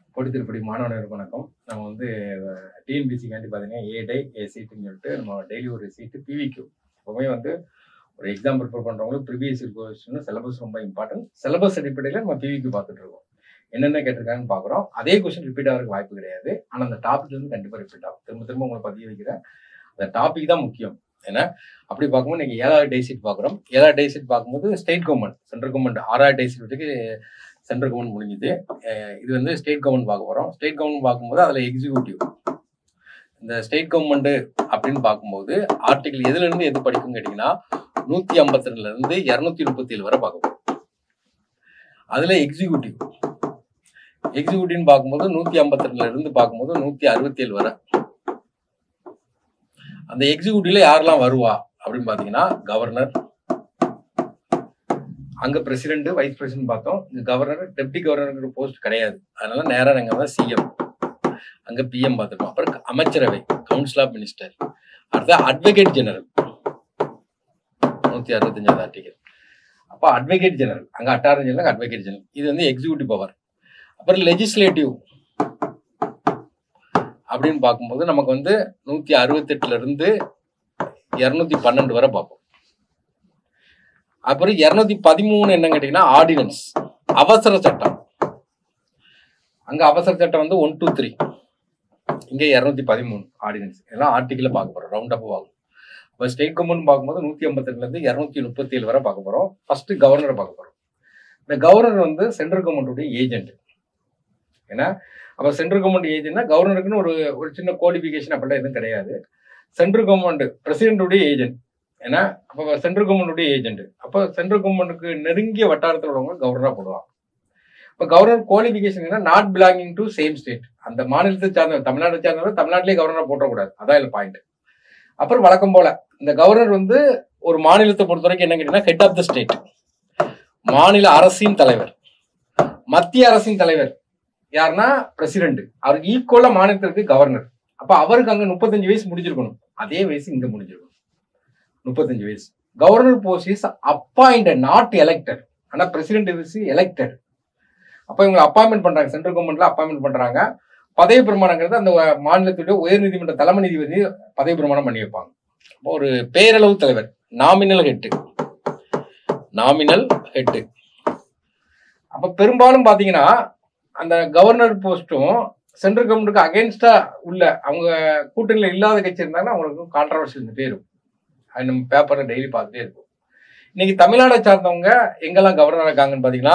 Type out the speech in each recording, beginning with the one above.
கொடி திருப்படி மாணவர்களுக்கு வணக்கம் நம்ம வந்து டிஎன்பிசிக்காண்டி பார்த்தீங்கன்னா ஏ டை ஏ சீட்டுன்னு சொல்லிட்டு நம்ம டெய்லி ஒரு சீட்டு பிவிக்யூ எப்பவுமே வந்து ஒரு எக்ஸாம் ப்ரிப்பேர் பண்ணுறவங்களுக்கு ப்ரீவியஸ் கொஸ்டின் சிலபஸ் ரொம்ப இம்பார்ட்டன்ட் சிலபஸ் அடிப்படையில் நம்ம பிவிக்யூ பார்த்துட்டு இருக்கோம் என்னென்ன கேட்டிருக்காங்கன்னு பார்க்குறோம் அதே கொஸ்டின் ரிப்பீட் ஆகிறதுக்கு வாய்ப்பு கிடையாது ஆனால் அந்த டாபிக் வந்து கண்டிப்பாக ரிப்பீட் ஆகும் திரும்ப திரும்ப உங்களை பதிய வைக்கிறேன் அந்த டாபிக் தான் முக்கியம் ஏன்னா அப்படி பார்க்கும்போது நீங்கள் ஏழாவது டே சீட் பார்க்குறோம் ஏழாவது டே சீட் பார்க்கும்போது ஸ்டேட் கவர்மெண்ட் சென்ட்ரல் கவர்மெண்ட் ஆறாவது டே சீட் வரைக்கும் சென்ட்ரல் கவர்மெண்ட் முடிஞ்சுது அஹ் இது வந்து ஸ்டேட் கவர்மெண்ட் பார்க்க போகிறோம் ஸ்டேட் கவர்மெண்ட் பார்க்கும்போது அதில் எக்ஸிக்யூட்டிவ் இந்த ஸ்டேட் கவர்மெண்ட் அப்படின்னு பார்க்கும்போது ஆர்டிகல் எதுல இருந்து எது படிக்கும் கேட்டிங்கன்னா நூற்றி ஐம்பத்தி ரெண்டுல இருந்து இரநூத்தி முப்பத்தி ஏழு வரை பார்க்க போகிறோம் அதில் எக்ஸிக்யூட்டிவ் எக்ஸிக்யூட்டிவ்னு பார்க்கும்போது நூற்றி ஐம்பத்தி ரெண்டுல இருந்து பார்க்கும்போது நூற்றி அறுபத்தி ஏழு வரை அந்த எக்ஸிக்யூட்டிவ்ல யாரெல்லாம் வருவா அப்படின்னு பார்த்தீங்கன்னா கவர்னர் அங்க பிரசிடென்ட் வைஸ் பிரசிடென்ட் பார்த்தோம் இங்க கவர்னர் டெப்டி கவர்னருங்கிற போஸ்ட் கிடையாது அதனால நேரா நாங்க தான் சிஎம் அங்க பிஎம் பார்த்துருக்கோம் அப்புறம் அமைச்சரவை கவுன்சில் ஆஃப் மினிஸ்டர் அடுத்த அட்வொகேட் ஜெனரல் நூத்தி அறுபத்தஞ்சாவது ஆர்டிகல் அப்போ அட்வொகேட் ஜெனரல் அங்க அட்டாரம் ஜெனரல் அட்வொகேட் ஜெனரல் இது வந்து எக்ஸிக்யூட்டிவ் பவர் அப்புறம் லெஜிஸ்லேட்டிவ் அப்படின்னு பார்க்கும்போது நமக்கு வந்து நூத்தி அறுபத்தெட்டுல இருந்து இருநூத்தி பன்னெண்டு வரை பார்ப்போம் அப்புறம் இருநூத்தி பதிமூணு என்ன கேட்டீங்கன்னா ஆர்டினன்ஸ் அவசர சட்டம் அங்க அவசர சட்டம் வந்து ஒன் டூ த்ரீ இங்க இருநூத்தி பதிமூணு ஆர்டினன்ஸ் இதெல்லாம் ஆர்டிக்கல பார்க்க போறோம் ரவுண்ட் அப் ஆகும் இப்போ ஸ்டேட் கவர்மெண்ட் பார்க்கும்போது நூத்தி ஐம்பத்தெட்டுல இருந்து இருநூத்தி முப்பத்தி ஏழு வரை பார்க்க போறோம் ஃபர்ஸ்ட் கவர்னரை பார்க்க போறோம் இந்த கவர்னர் வந்து சென்ட்ரல் கவர்மெண்ட்டுடைய ஏஜென்ட் ஏன்னா அப்போ சென்ட்ரல் கவர்மெண்ட் ஏஜென்ட்னா கவர்னருக்குன்னு ஒரு ஒரு சின்ன குவாலிஃபிகேஷன் அப்படிலாம் எதுவும் கிடையாது சென்ட்ரல் கவர்மெண்ட் பிரசிடென்ட்டுடைய ஏஜென்ட் ஏன்னா அப்போ சென்ட்ரல் கவர்மெண்ட்டுடைய ஏஜென்ட் அப்போ சென்ட்ரல் கவர்மெண்ட்டுக்கு நெருங்கிய வட்டாரத்தில் உள்ளவங்க கவர்னராக போடுவாங்க இப்போ கவர்னர் குவாலிஃபிகேஷன் என்ன not belonging to same state அந்த மாநிலத்தை சார்ந்த தமிழ்நாட்டை சார்ந்தவர் தமிழ்நாட்டிலே கவர்னராக போட்டக்கூடாது அதான் இல்லை பாயிண்ட் அப்புறம் வழக்கம் போல இந்த கவர்னர் வந்து ஒரு மாநிலத்தை பொறுத்த வரைக்கும் என்ன கேட்டீங்கன்னா ஹெட் ஆஃப் த ஸ்டேட் மாநில அரசின் தலைவர் மத்திய அரசின் தலைவர் யாருன்னா பிரசிடென்ட் அவருக்கு ஈக்குவலா மாநிலத்திற்கு கவர்னர் அப்ப அவருக்கு அங்க முப்பத்தஞ்சு வயசு முடிஞ்சிருக்கணும் அதே வயசு இங்க முடிஞ்சிருக்கணும் முப்பத்தஞ்சு வயசு governor post is appointed not elected ஆனா பிரசிடென்ட் இஸ் எலெக்டட் அப்ப இவங்க அப்பாயின்மெண்ட் பண்றாங்க சென்ட்ரல் கவர்மெண்ட்ல அப்பாயின்மெண்ட் பண்றாங்க பதவி பிரமாணங்கிறது அந்த மாநிலத்துடைய உயர் நீதிமன்ற தலைமை நீதிபதி பதவி பிரமாணம் பண்ணி வைப்பாங்க அப்போ ஒரு பேரளவு தலைவர் நாமினல் ஹெட்டு நாமினல் ஹெட்டு அப்ப பெரும்பாலும் பாத்தீங்கன்னா அந்த கவர்னர் போஸ்ட்டும் சென்ட்ரல் கவர்மெண்ட்டுக்கு அகேன்ஸ்டா உள்ள அவங்க கூட்டணியில் இல்லாத கட்சி இருந்தாங்கன்னா அவங்களுக்கு கான்ட்ரவர்சி இருந்துட்டே இருக்கும் அது நம்ம பேப்பர்ல டெய்லி பார்த்துட்டே இருக்கும் இன்னைக்கு தமிழ்நாடை சார்ந்தவங்க எங்கெல்லாம் கவர்னர் இருக்காங்கன்னு பாத்தீங்கன்னா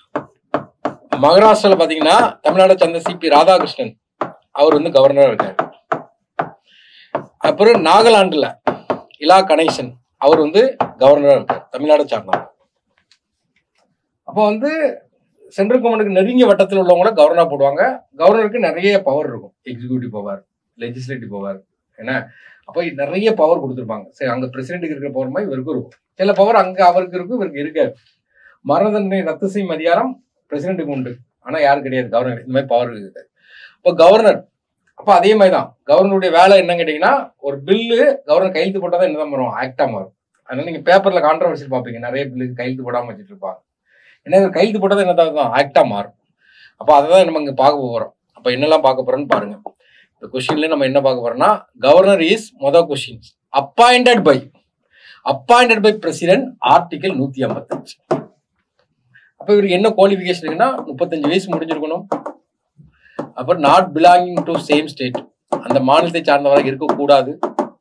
மகாராஷ்டிரால பாத்தீங்கன்னா தமிழ்நாடை சார்ந்த சிபி ராதாகிருஷ்ணன் அவர் வந்து கவர்னரா இருக்காரு அப்புறம் நாகாலாந்துல இலா கணேசன் அவர் வந்து கவர்னரா இருக்கார் தமிழ்நாடை சார்ந்தவர் அப்போ வந்து சென்ட்ரல் கவர்மெண்ட்டுக்கு நெருங்கிய வட்டத்தில் உள்ளவங்கள கவர்னரா போடுவாங்க கவர்னருக்கு நிறைய பவர் இருக்கும் எக்ஸிக்யூட்டிவ் பவர் லெஜிஸ்லேட்டிவ் பவர் என்ன அப்போ நிறைய பவர் கொடுத்துருப்பாங்க சரி அங்க பிரசிடென்ட்டுக்கு இருக்கிற பவர் மாதிரி இவருக்கும் இருக்கும் சில பவர் அங்க அவருக்கு இருக்கும் இவருக்கு இருக்காது மரண தண்டனை ரத்து செய்யும் அதிகாரம் பிரசிடென்ட்டுக்கு உண்டு ஆனா யாரும் கிடையாது கவர்னர் இந்த மாதிரி பவர் இருக்குது இப்போ கவர்னர் அப்போ அதே மாதிரி தான் கவர்னருடைய வேலை என்ன கேட்டீங்கன்னா ஒரு பில்லு கவர்னர் கையெழுத்து போட்டால் தான் என்னதான் வரும் ஆக்டா மாறும் அதனால நீங்க பேப்பர்ல கான்ட்ரவர்சி பார்ப்பீங்க நிறைய பில்லுக்கு கையெழுத்து போடாம வச்சுட்டு இருப்பாங்க ஏன்னா இது கையெழுத்து போட்டது என்னதான் ஆக்டா மாறும் அப்போ அதை தான் நம்ம இங்கே பார்க்க போகிறோம் அப்போ என்னெல்லாம் பார்க்க போறோம்னு பாருங்க இந்த கொஸ்டின்ல நம்ம என்ன பார்க்க போறோம்னா கவர்னர் இஸ் மொதல் questions appointed by appointed by president article நூத்தி ஐம்பத்தஞ்சு அப்போ இவருக்கு என்ன குவாலிஃபிகேஷன் இருக்குன்னா முப்பத்தஞ்சு வயசு முடிஞ்சிருக்கணும் அப்புறம் not belonging to same state அந்த மாநிலத்தை சார்ந்தவராக இருக்கக்கூடாது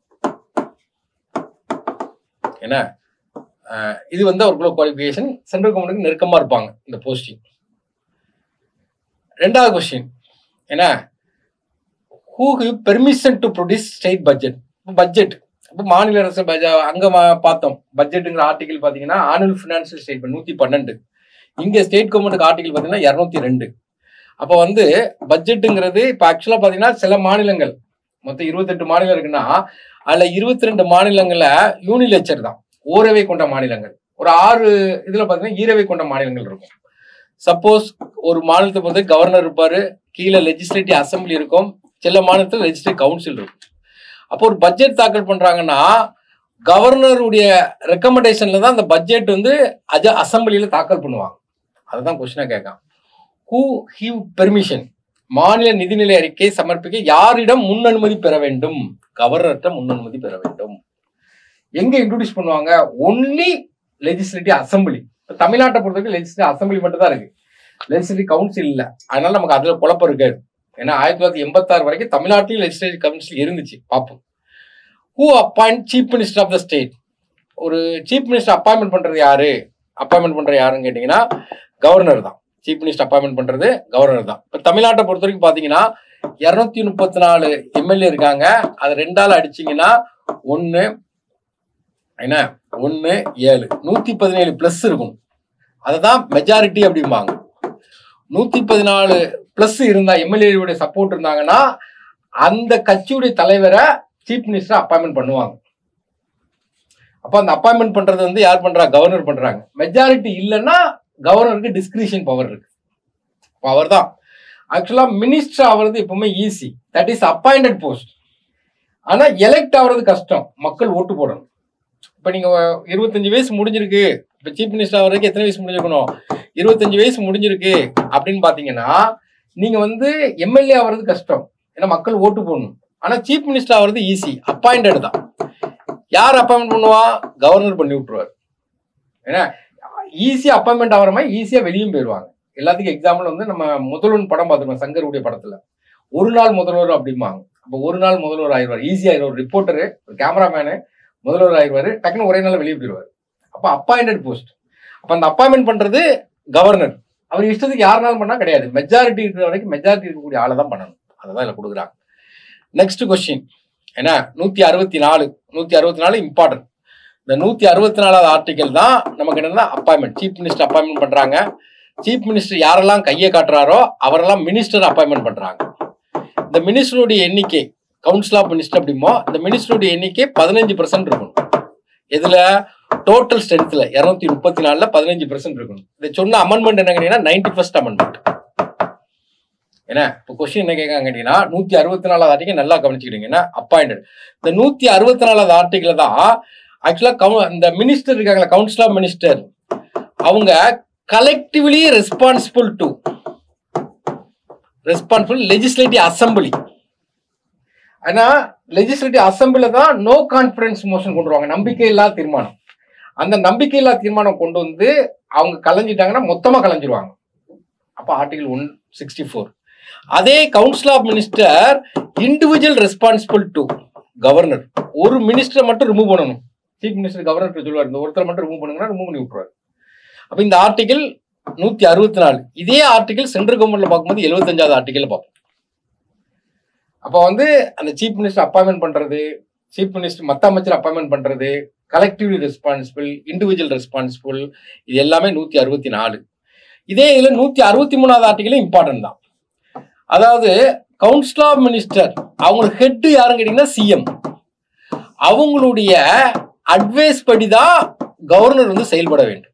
என்ன அஹ் இது வந்து அவருக்குள்ள குவாலிஃபிகேஷன் சென்ட்ரல் கவர்மெண்ட்டுக்கு நெருக்கமா இருப்பாங்க இந்த போஸ்டிங் ரெண்டாவது கொஸ்டின் என்ன who give permission to produce state budget budget இப்போ மாநில அரசு பட்ஜெட் அங்க ம- பார்த்தோம் பட்ஜெட்டுங்கிற ஆர்டிகல் பாத்தீங்கன்னா ஆனுவல் ஃபினான்ஷியல் ஸ்டேட்மெண்ட் நூத்தி பன்னெண்டு இங்க ஸ்டேட் கவர்மெண்ட்டுக்கு ஆர்டிகல் பாத்தீங்கன்னா இருநூத்தி ரெண்டு அப்போ வந்து பட்ஜெட்டுங்கிறது இப்போ ஆக்சுவலா பாத்தீங்கன்னா சில மாநிலங்கள் மொத்தம் இருபத்தெட்டு மாநிலம் இருக்குன்னா அதுல இருபத்தி ரெண்டு மாநிலங்கள்ல யூனிலெச்சர் தான் ஓரவை கொண்ட மாநிலங்கள் ஒரு ஆறு இதுல பாத்தீங்கன்னா ஈரவை கொண்ட மாநிலங்கள் இருக்கும் சப்போஸ் ஒரு மாநிலத்தை பொறுத்த கவர்னர் இருப்பாரு கீழே லெஜிஸ்லேட்டிவ் அசம்பிளி இருக்கும் சில மாநிலத்தில் லெஜிஸ்லேட்டிவ் கவுன்சில் இருக்கும் அப்போ ஒரு பட்ஜெட் தாக்கல் பண்றாங்கன்னா கவர்னருடைய ரெக்கமெண்டேஷன்ல தான் அந்த பட்ஜெட் வந்து அஜ அசம்பிளியில தாக்கல் பண்ணுவாங்க அதுதான் கொஸ்டினா கேட்கான் ஹூ ஹிவ் பெர்மிஷன் மாநில நிதிநிலை அறிக்கை சமர்ப்பிக்க யாரிடம் முன் அனுமதி பெற வேண்டும் கவர்னர்கிட்ட முன் அனுமதி பெற வேண்டும் எங்க இன்ட்ரோடியூஸ் பண்ணுவாங்க ஒன்லி லெஜிஸ்லேட்டிவ் அசம்பிளி தமிழ்நாட்டை பொறுத்தவரைக்கும் லெஜிஸ்லேட்டிவ் அசம்பிளி மட்டும் தான் இருக்கு லெஜிஸ்லேட்டிவ் கவுன்சில் இல்ல அதனால நமக்கு அதுல குழப்பம் இருக்காது ஏன்னா ஆயிரத்தி தொள்ளாயிரத்தி எண்பத்தாறு வரைக்கும் தமிழ்நாட்டிலும் லெஜிஸ்லேட்டிவ் கவுன்சில் இருந்துச்சு பார்ப்போம் who appoint chief minister of the state ஒரு சீஃப் மினிஸ்டர் அப்பாயின்மெண்ட் பண்றது யாரு அப்பாயின்மெண்ட் பண்ற யாருன்னு கேட்டீங்கன்னா கவர்னர் தான் சீஃப் மினிஸ்டர் அப்பாயின்மெண்ட் பண்றது கவர்னர் தான் இப்போ தமிழ்நாட்டை பொறுத்த வரைக்கும் பாத்தீங்கன்னா இருநூத்தி முப்பத்தி நாலு எம்எல்ஏ இருக்காங்க அது ரெண்டால அடிச்சீங்கன்னா ஒன்னு என்ன ஒன்னு ஏழு நூத்தி பதினேழு பிளஸ் இருக்கும் அதுதான் மெஜாரிட்டி அப்படிம்பாங்க நூத்தி பதினாலு பிளஸ் இருந்தா எம்எல்ஏடைய சப்போர்ட் இருந்தாங்கன்னா அந்த கட்சியுடைய தலைவரை சீஃப் மினிஸ்டர் அப்பாயின்மெண்ட் பண்ணுவாங்க அப்ப அந்த அப்பாயின்மெண்ட் பண்றது வந்து யார் பண்றா கவர்னர் பண்றாங்க மெஜாரிட்டி இல்லைன்னா கவர்னருக்கு டிஸ்கிரிஷன் பவர் இருக்கு பவர் தான் ஆக்சுவலா மினிஸ்டர் ஆகிறது எப்பவுமே easy that is appointed post ஆனா எலெக்ட் ஆகிறது கஷ்டம் மக்கள் ஓட்டு போடணும் இப்ப நீங்க இருபத்தஞ்சு வயசு முடிஞ்சிருக்கு இப்ப சீஃப் மினிஸ்டர் ஆகிறதுக்கு எத்தனை வயசு முடிஞ்சிருக்கணும் இருபத்தஞ்சு வயசு முடிஞ்சிருக்கு அப்படின்னு பாத்தீங்கன்னா நீங்க வந்து எம்எல்ஏ ஆகிறது கஷ்டம் ஏன்னா மக்கள் ஓட்டு போடணும் ஆனா சீஃப் மினிஸ்டர் ஆகிறது ஈஸி அப்பாயிண்டட் தான் யார் அப்பாயின்மெண்ட் பண்ணுவா கவர்னர் பண்ணி விட்டுருவார் ஏன்னா ஈஸியா அப்பாயின்மெண்ட் ஆகிற மாதிரி ஈஸியா வெளியும் போயிடுவாங்க எல்லாத்துக்கும் எக்ஸாம்பிள் வந்து நம்ம முதல்வன் படம் பார்த்துருக்கோம் சங்கருடைய படத்துல ஒரு நாள் முதல்வர் அப்படிம்பாங்க அப்போ ஒரு நாள் முதல்வர் ஆயிடுவார் ஈஸியா ஒரு ரிப்போர்ட்டரு ஒரு கேமராமேனு முதல்வர் ஆயிடுவாரு டக்குன்னு ஒரே நாள் வெளியே போயிடுவார் அப்போ அப்பாயிண்டட் போஸ்ட் அப்போ அந்த அப்பாயின்மெண்ட் பண்றது கவர்னர் அவர் இஷ்டத்துக்கு யாருனாலும் பண்ணா கிடையாது மெஜாரிட்டி இருக்கிற வரைக்கும் மெஜாரிட்டி இருக்கக்கூடிய ஆளை தான் பண்ணணும் அதை தான் இதில் கொடுக்குறாங்க நெக்ஸ்ட் கொஸ்டின் என்ன நூத்தி அறுபத்தி நாலு நூத்தி அறுபத்தி நாலு இம்பார்ட்டன்ட் இந்த நூத்தி அறுபத்தி நாலாவது ஆர்டிகல் தான் நமக்கு என்னன்னா அப்பாயின்மெண்ட் சீஃப் மினிஸ்டர் அப்பாயின்மெண்ட் பண்றாங்க சீஃப் மினிஸ்டர் யாரெல்லாம் கையை காட்டுறாரோ அவரெல்லாம் மினிஸ்டர் அப்பாயின்மெண்ட் பண்றாங்க இந்த மினிஸ்டருடைய எண்ணிக்கை கவுன்சில் ஆஃப் மினிஸ்டர் அப்படிமோ இந்த மினிஸ்டருடைய எண்ணிக்கை பதினஞ்சு பர்சன்ட் இருக்கணும் இதுல டோட்டல் ஸ்ட்ரென்த்ல இருநூத்தி முப்பத்தி நாலுல பதினஞ்சு பர்சன்ட் இருக்கணும் இதை சொன்ன அமெண்ட்மெண்ட் என்ன கேட்டீங்கன்னா நைன்டி ஃபர்ஸ்ட் அமெண்ட்மெண்ட் என்ன இப்போ கொஸ்டின் என்ன கேட்காங்க கேட்டீங்கன்னா நூத்தி அறுபத்தி நாலாவது ஆர்டிகல் நல்லா கவனிச்சுக்கிட்டீங்கன்னா அப்பாயிண்டட் இந்த நூத்தி அறுபத்தி நாலாவது ஆர்டிகல் தான் ஆக்சுவலா இந்த மினிஸ்டர் இருக்காங்களா கவுன்சில் ஆஃப் மினிஸ்டர் அவங்க collectively responsible to responsible legislative assembly ஆனா லெஜிஸ்லேட்டிவ் அசம்பிளில தான் நோ கான்ஃபிடன்ஸ் மோஷன் கொண்டு வருவாங்க நம்பிக்கை இல்லா தீர்மானம் அந்த நம்பிக்கை இல்லா தீர்மானம் கொண்டு வந்து அவங்க கலைஞ்சிட்டாங்கன்னா மொத்தமா கலைஞ்சிருவாங்க அப்ப ஆர்டிகல் ஒன் சிக்ஸ்டி ஃபோர் அதே council of minister individual responsible to governor ஒரு மினிஸ்டர் மட்டும் ரிமூவ் பண்ணணும் சீஃப் மினிஸ்டர் கவர்னர் சொல்லுவார் இந்த ஒருத்தர் மட்டும் ரிமூவ் பண்ணுங்கன்னா ரிமூவ் பண்ணி விட்டுருவாரு அப்ப இந்த ஆர்டிகல் நூத்தி அறுபத்தி நாலு இதே ஆர்டிகல் சென்ட்ரல் கவர்மெண்ட்ல பார்க்கும்போது எழுபத்தஞ்சாவது ஆர்டிகல் பார்ப்போம் அப்போ வந்து அந்த சீஃப் மினிஸ்டர் அப்பாயின்மெண்ட் பண்றது சீஃப் மினிஸ்டர் மத்த அமைச்சர் அப்பாயின்மெண்ட் பண்றது கலெக்டிவ்லி ரெஸ்பான்சிபிள் இண்டிவிஜுவல் ரெஸ்பான்சிபிள் இது எல்லாமே நூத்தி அறுபத்தி நாலு இதே இதுல நூத்தி அறுபத்தி மூணாவது ஆர்டிகல் இம்பார்ட்டன்ட் தான் அதாவது கவுன்சில் ஆஃப் மினிஸ்டர் அவங்க ஹெட் யாருன்னு கேட்டீங்கன்னா சிஎம் அவங்களுடைய அட்வைஸ் படி தான் கவர்னர் வந்து செயல்பட வேண்டும்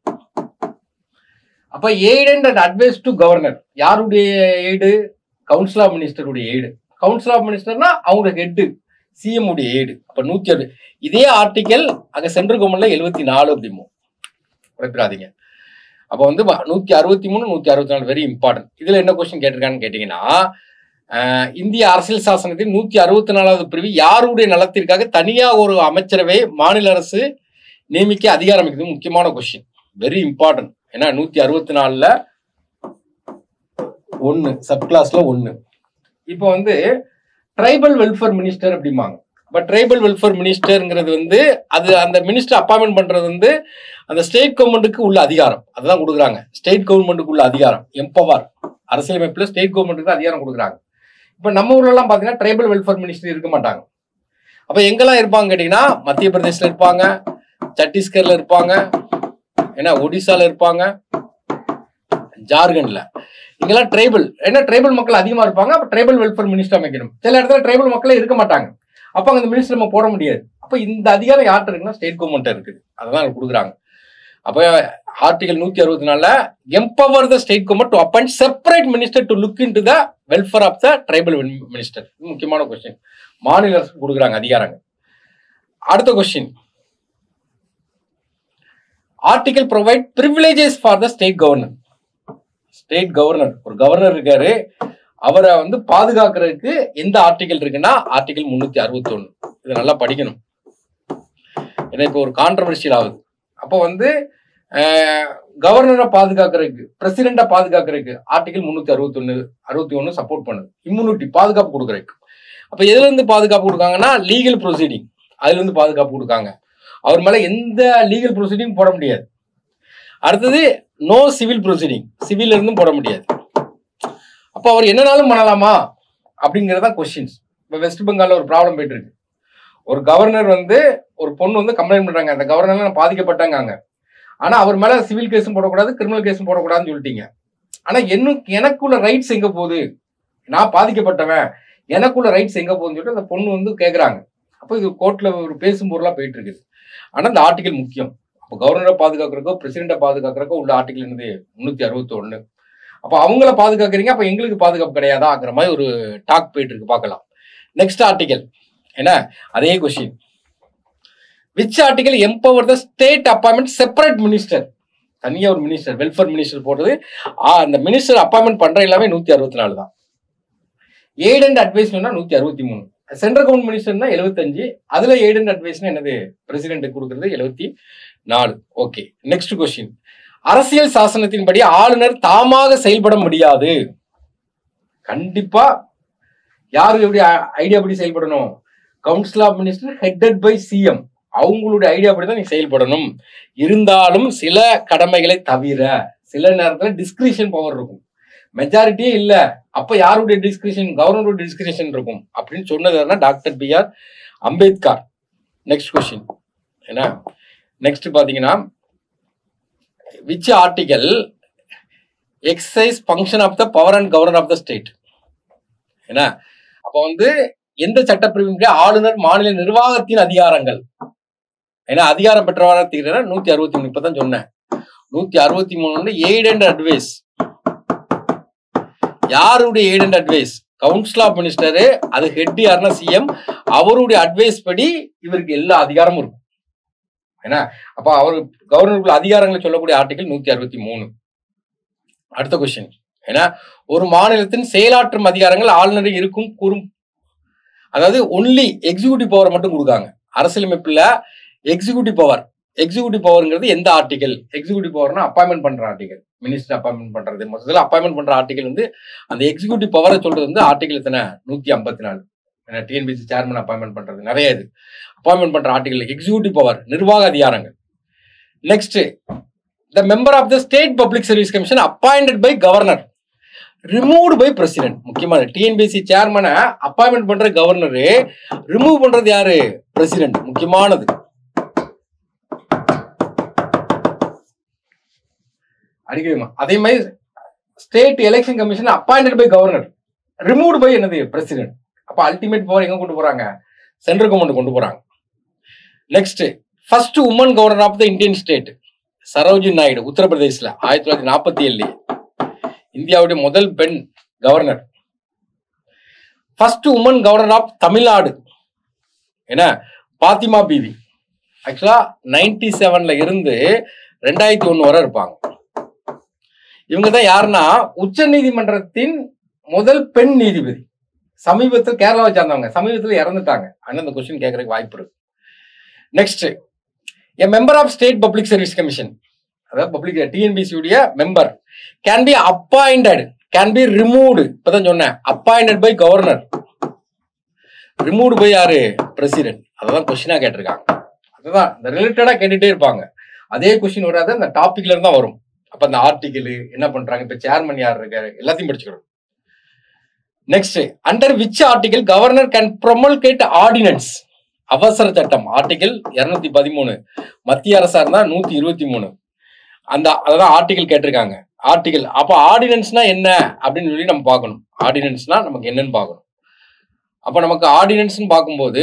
அப்ப aid and advice to governor யாருடைய எய்டு கவுன்சில் ஆஃப் மினிஸ்டருடைய எய்டு கவுன்சில் ஆஃப் மினிஸ்டர்னா அவங்க ஹெட்டு சிஎம் உடைய எய்டு அப்ப நூத்தி அறுபது இதே ஆர்டிகல் அங்க சென்ட்ரல் கவர்மெண்ட்ல எழுபத்தி நாலு அப்படிமோ குறைப்பிடாதீங்க அப்போ வந்து நூத்தி அறுபத்தி மூணு நூத்தி அறுபத்தி நாலு வெரி இம்பார்ட்டன்ட் இதுல என்ன கொஸ்டின் கேட்டிருக்கான்னு கேட்டீங்கன்னா ஆஹ், இந்திய அரசியல் சாசனத்தின் நூத்தி அறுபத்தி நாலாவது பிரிவு யாருடைய நலத்திற்காக தனியா ஒரு அமைச்சரவை மாநில அரசு நியமிக்க அதிகாரம் இருக்குது முக்கியமான கொஸ்டின் வெரி இம்பார்ட்டன்ட் ஏன்னா நூத்தி அறுபத்தி நாலுல ஒன்னு சப் கிளாஸ்ல ஒன்னு இப்போ வந்து ட்ரைபல் வெல்ஃபேர் மினிஸ்டர் அப்படிம்பாங்க பட் ட்ரைபல் வெல்ஃபேர் மினிஸ்டர்ங்கிறது வந்து அது அந்த மினிஸ்டர் அப்பாயின்மெண்ட் பண்றது வந்து அந்த ஸ்டேட் கவர்மெண்ட்டுக்கு உள்ள அதிகாரம் அதுதான் கொடுக்குறாங்க ஸ்டேட் கவர்மெண்ட்டுக்கு உள்ள அதிகாரம் எம்பவர் அரசியலமைப்புல ஸ்டேட் கவர்மெண்ட்டுக்கு அதிகாரம் கொடுக்குறாங்க இப்போ நம்ம ஊர்ல எல்லாம் பாத்தீங்கன்னா ட்ரைபல் வெல்ஃபேர் மினிஸ்டர் இருக்க மாட்டாங்க அப்ப எங்கெல்லாம் இருப்பாங்க கேட்டீங்கன்னா மத்திய பிரதேஷ்ல இருப்பாங்க சத்தீஸ்கர்ல இருப்பாங்க ஏன்னா ஒடிசால இருப்பாங்க ஜார்க்கண்ட்ல இங்கெல்லாம் ட்ரைபல் ஏன்னா ட்ரைபல் மக்கள் அதிகமா இருப்பாங்க அப்ப ட்ரைபல் வெல்ஃபேர் மினிஸ்டர் அமைக்கணும் சில இடத்துல ட்ரைபல் மக்களே இருக்க மாட்டாங்க அப்ப அந்த மினிஸ்டர் நம்ம போட முடியாது அப்ப இந்த அதிகாரம் யார்கிட்ட இருக்குன்னா ஸ்டேட் கவர்மெண்ட் இருக்குது அதான் கொடுக்குறாங்க அப்ப ஆர்டிகல் நூத்தி அறுபத்தி நாலுல empower the state government to appoint separate minister to look in to the welfare of the tribal minister முக்கியமான கொஸ்டின் மாநில அரசு கொடுக்குறாங்க அதிகாரங்கள் அடுத்த question article provide privileges for the state governor state governor ஒரு கவர்னர் இருக்காரு அவரை வந்து பாதுகாக்கிறதுக்கு எந்த ஆர்டிகல் இருக்குன்னா ஆர்டிகல் முன்னூத்தி அறுபத்தொன்னு இதை நல்லா படிக்கணும் ஏன்னா இப்போ ஒரு கான்ட்ரவர்ஷியல் ஆகுது அப்போ வந்து கவர்னரை பாதுகாக்கிறதுக்கு பிரசிடென்ட்டை பாதுகாக்கிறதுக்கு ஆர்டிகல் முன்னூத்தி அறுபத்தொன்னு அறுபத்தி ஒன்று சப்போர்ட் பண்ணுது இம்யூனிட்டி பாதுகாப்பு கொடுக்குறதுக்கு அப்போ எதுல இருந்து பாதுகாப்பு கொடுக்காங்கன்னா லீகல் ப்ரொசீடிங் அதுல இருந்து பாதுகாப்பு கொடுக்காங்க அவர் மேல எந்த லீகல் ப்ரொசீடிங் போட முடியாது அடுத்தது நோ சிவில் ப்ரொசீடிங் சிவில் இருந்தும் போட முடியாது அப்போ அவர் என்னனாலும் பண்ணலாமா அப்படிங்கறத கொஸ்டின்ஸ் இப்போ வெஸ்ட் பெங்கால்ல ஒரு ப்ராப்ளம் போயிட்டு இருக்கு ஒரு கவர்னர் வந்து ஒரு பொண்ணு வந்து கம்ப்ளைண்ட் பண்றாங்க அந்த கவர்னர் பாதிக்கப்பட்டாங்க ஆனா அவர் மேல சிவில் கேஸும் போடக்கூடாது கிரிமினல் கேஸும் போடக்கூடாதுன்னு சொல்லிட்டீங்க ஆனா என்ன எனக்குள்ள ரைட்ஸ் எங்க போகுது நான் பாதிக்கப்பட்டவன் எனக்குள்ள ரைட்ஸ் எங்க போகுதுன்னு சொல்லிட்டு அந்த பொண்ணு வந்து கேக்குறாங்க அப்போ இது கோர்ட்ல ஒரு பேசும் பொருளா போயிட்டு இருக்குது ஆனா இந்த ஆர்டிகல் முக்கியம் அப்போ கவர்னரை பாதுகாக்கிறக்கோ பிரசிடென்ட்டை பாதுகாக்கிறக்கோ உள்ள ஆர்டிகல் என்னது முன்னூத்தி அறுபத்தி ஒண்ணு அப்போ அவங்கள பாதுகாக்கிறீங்க அப்போ எங்களுக்கு பாதுகாப்பு கிடையாதாங்கிற மாதிரி ஒரு டாக் போயிட்டு இருக்கு பார்க்கலாம் நெக்ஸ்ட் ஆர்டிகல் என்ன அதே question which article empower the state appointment separate minister தனியா ஒரு மினிஸ்டர் வெல்ஃபேர் மினிஸ்டர் போடுறது ஆ, அந்த மினிஸ்டர் அப்பாயின்மெண்ட் பண்ற எல்லாமே நூத்தி அறுபத்தி நாலு தான் எய்ட் அண்ட் அட்வைஸ்னா நூத்தி அறுபத்தி மூணு சென்ட்ரல் கவர்மெண்ட் மினிஸ்டர்னா எழுபத்தஞ்சு அதுல எய்ட் அண்ட் அட்வைஸ்னா என்னது பிரசிடென்ட் கொடுக்கறது எழுபத்தி நாலு ஓகே நெக்ஸ்ட் கொஸ்டின் அரசியல் சாசனத்தின்படி ஆளுநர் தாமாக செயல்பட முடியாது கண்டிப்பா யாரு எப்படி ஐடியா படி செயல்படணும் council of minister headed by CM அவங்களுடைய ஐடியா படி தான் நீ செயல்படணும் இருந்தாலும் சில கடமைகளை தவிர சில நேரத்துல டிஸ்கிரிஷன் பவர் இருக்கும் மெஜாரிட்டியே இல்ல அப்ப யாருடைய டிஸ்கிரிஷன் கவர்னருடைய டிஸ்கிரிஷன் இருக்கும் அப்படின்னு சொன்னது யாருன்னா doctor B R Ambedkar next question என்ன நெக்ஸ்ட் பாத்தீங்கன்னா which article exercise function of the power and governor of the state என்ன அப்ப வந்து எந்த சட்டப்பிரிவின் கீழ் ஆளுநர் மாநில நிர்வாகத்தின் அதிகாரங்கள் ஏன்னா அதிகாரம் பெற்றவராக தீர்ற நூத்தி அறுபத்தி மூணு இப்பதான் சொன்னேன் நூத்தி அறுபத்தி மூணு எய்ட் அண்ட் அட்வைஸ் யாருடைய aid and advice council of minister அது ஹெட் யாருன்னா சிஎம் அவருடைய அட்வைஸ் படி இவருக்கு எல்லா அதிகாரமும் இருக்கும் ஏன்னா அப்ப அவர் கவர்னருக்குள்ள அதிகாரங்களை சொல்லக்கூடிய ஆர்டிகல் நூத்தி அறுபத்தி மூணு அடுத்த கொஸ்டின் ஏன்னா ஒரு மாநிலத்தின் செயலாற்றும் அதிகாரங்கள் ஆளுநருக்கு இருக்கும் கூறும் அதாவது ஒன்லி எக்ஸிகூட்டிவ் பவர் மட்டும் கொடுக்காங்க அரசியலமைப்புல எக்ஸிகூட்டிவ் பவர் எக்ஸிகூட்டிவ் பவர்ங்கிறது எந்த ஆர்டிகல் எக்ஸிகூட்டிவ் பவர்னா அப்பாயின்மெண்ட் பண்ற ஆர்டிகல் மினிஸ்டர் அப்பாயின்மெண்ட் பண்றது மொத்தத்தில் அப்பாயின்மெண்ட் பண்ற ஆர்டிகல் வந்து அந்த எக்ஸிகூட்டிவ் பவரை சொல்றது வந்து ஆர்டிகல் எத்தனை நூத்தி ஐம்பத்தி நாலு டிஎன்பிசி சேர்மன் அப்பாயின்மெண்ட் பண்றது நிறைய இது அப்பாயின்மெண்ட் பண்ற ஆர்டிகல் எக்ஸிகூட்டிவ் பவர் நிர்வாக அதிகாரங்கள் next the member of the state public service commission appointed by governor removed by president முக்கியமான டிஎன்பிசி சேர்மனை அப்பாயின்மெண்ட் பண்ற கவர்னரு ரிமூவ் பண்றது யாரு பிரசிடென்ட் முக்கியமானது அடிக்கடிமா அதே மாதிரி state election commission appointed by governor removed by என்னது பிரசிடென்ட் அப்ப அல்டிமேட் பவர் எங்க கொண்டு போறாங்க சென்ட்ரல் கவர்மெண்ட் கொண்டு போறாங்க next first woman governor of the Indian state Sarojini Naidu உத்தரப்பிரதேசில் ஆயிரத்தி தொள்ளாயிரத்தி நாற்பத்தி ஏழு இந்தியாவுடைய முதல் பெண் governor first woman governor of Tamil Nadu என்ன பாத்திமா பிவி ஆக்சுவலா நைன்டி செவன்ல இருந்து ரெண்டாயிரத்தி ஒண்ணு வரை இருப்பாங்க இவங்க தான் யாருன்னா உச்ச நீதிமன்றத்தின் முதல் பெண் நீதிபதி சமீபத்தில் கேரளாவை சார்ந்தவங்க சமீபத்தில் இறந்துட்டாங்க ஆனால் இந்த கொஸ்டின் கேட்கறதுக்கு வாய்ப்பு இருக்கு next a member of state public service commission அதாவது பப்ளிக் டிஎன்பிசி உடைய member can be appointed can be removed இப்பதான் சொன்னேன் appointed by governor removed by யாரு பிரசிடென்ட் அததான் கொஸ்டினா கேட்டிருக்காங்க அதுதான் இந்த ரிலேட்டடா கேட்டுட்டே இருப்பாங்க அதே கொஸ்டின் வராது அந்த டாபிக்ல இருந்தா வரும் அப்ப அந்த ஆர்டிகிள் என்ன பண்றாங்க இப்ப சேர்மன் யார் இருக்காரு எல்லாத்தையும் படிச்சுக்கணும் next under which article governor can promulgate ordinance அவசர சட்டம் ஆர்டிகல் இருநூத்தி பதிமூணு மத்திய அரசா இருந்தா நூத்தி இருபத்தி மூணு அந்த அதான் ஆர்டிகல் கேட்டிருக்காங்க ஆர்டிகல் அப்ப ஆர்டினன்ஸ்னா என்ன அப்படின்னு சொல்லி நம்ம பார்க்கணும் ஆர்டினன்ஸ்னா நமக்கு என்னன்னு பார்க்கணும் அப்ப நமக்கு ஆர்டினன்ஸ்னு பார்க்கும்போது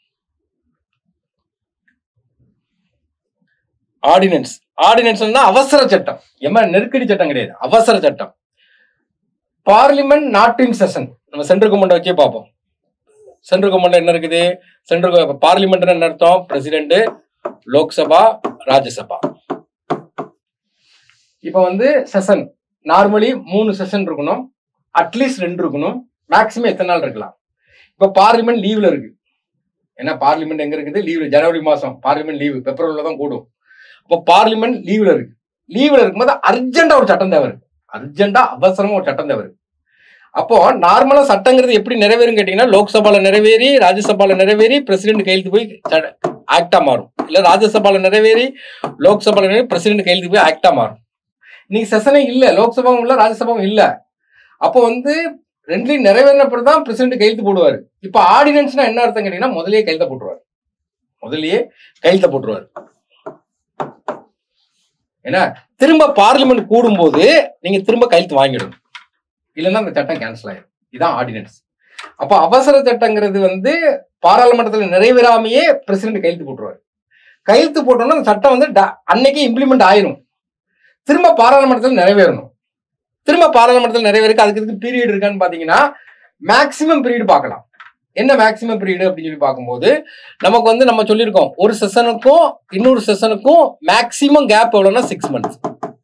ஆர்டினன்ஸ் ஆர்டினன்ஸ்னா அவசர சட்டம் எம்ம நெருக்கடி சட்டம் கிடையாது அவசர சட்டம் பார்லிமெண்ட் நாட் இன் செஷன் நம்ம சென்ட்ரல் கவர்மெண்ட் வச்சே பார்ப்போம் சென்ட்ரல் கவர்மெண்ட் என்ன இருக்குது சென்ட்ரல் பார்லிமெண்ட் என்ன அர்த்தம் பிரசிடென்ட் லோக்சபா ராஜ்யசபா இப்ப வந்து செஷன் நார்மலி மூணு செஷன் இருக்கணும் அட்லீஸ்ட் ரெண்டு இருக்கணும் மேக்ஸிமம் எத்தனை நாள் இருக்கலாம் இப்ப பார்லிமெண்ட் லீவ்ல இருக்கு ஏன்னா பார்லிமெண்ட் எங்க இருக்குது லீவ்ல ஜனவரி மாசம் பார்லிமெண்ட் லீவு பிப்ரவரில தான் கூடும் அப்போ பார்லிமெண்ட் லீவ்ல இருக்கு லீவ்ல இருக்கும்போது அர்ஜென்டா ஒரு சட்டம் தேவை இருக்கு அர்ஜென்டா அவசரமா ஒரு சட்டம் தேவை இருக்கு அப்போ நார்மலா சட்டங்கிறது எப்படி நிறைவேறும் கேட்டீங்கன்னா லோக்சபால நிறைவேறி ராஜ்யசபால நிறைவேறி பிரசிடென்ட் கையெழுத்து போய் ஆக்டா மாறும் இல்ல ராஜ்யசபால நிறைவேறி லோக்சபால நிறைவேறி பிரசிடென்ட் கையெழுத்து போய் ஆக்டா மாறும் இன்னைக்கு செஷனே இல்ல லோக்சபாவும் இல்ல ராஜ்யசபாவும் இல்ல அப்போ வந்து ரெண்டுலையும் நிறைவேறின பிறகு தான் பிரசிடென்ட் கையெழுத்து போடுவாரு இப்ப ஆர்டினன்ஸ்னா என்ன அர்த்தம் கேட்டீங்கன்னா முதல்லயே கையெழுத்த போட்டுருவாரு முதல்லயே கையெழுத்த போட்டுருவாரு ஏன்னா திரும்ப பார்லிமெண்ட் கூடும்போது நீங்க திரும்ப கையெழுத்து வாங்கிடணும் இல்லைன்னா அந்த சட்டம் கேன்சல் ஆயிடும் இதுதான் ஆர்டினன்ஸ் அப்போ அவசர சட்டங்கிறது வந்து பாராளுமன்றத்தில் நிறைவேறாமையே பிரசிடென்ட் கையெழுத்து போட்டுருவாரு கையெழுத்து போட்டோம்னா அந்த சட்டம் வந்து ட- அன்னைக்கே இம்ப்ளிமெண்ட் ஆயிரும் திரும்ப பாராளுமன்றத்தில் நிறைவேறணும் திரும்ப பாராளுமன்றத்தில் நிறைவேறக்கு அதுக்கு இதுக்கு பீரியட் இருக்கான்னு பாத்தீங்கன்னா மேக்சிமம் பீரியட் பார்க்கலாம் என்ன மேக்சிமம் பீரியட் அப்படின்னு சொல்லி பார்க்கும்போது நமக்கு வந்து நம்ம சொல்லியிருக்கோம் ஒரு செஷனுக்கும் இன்னொரு செஷனுக்கும் மேக்சிமம் கேப் எவ்வளோன்னா சிக்ஸ் மந்த்ஸ்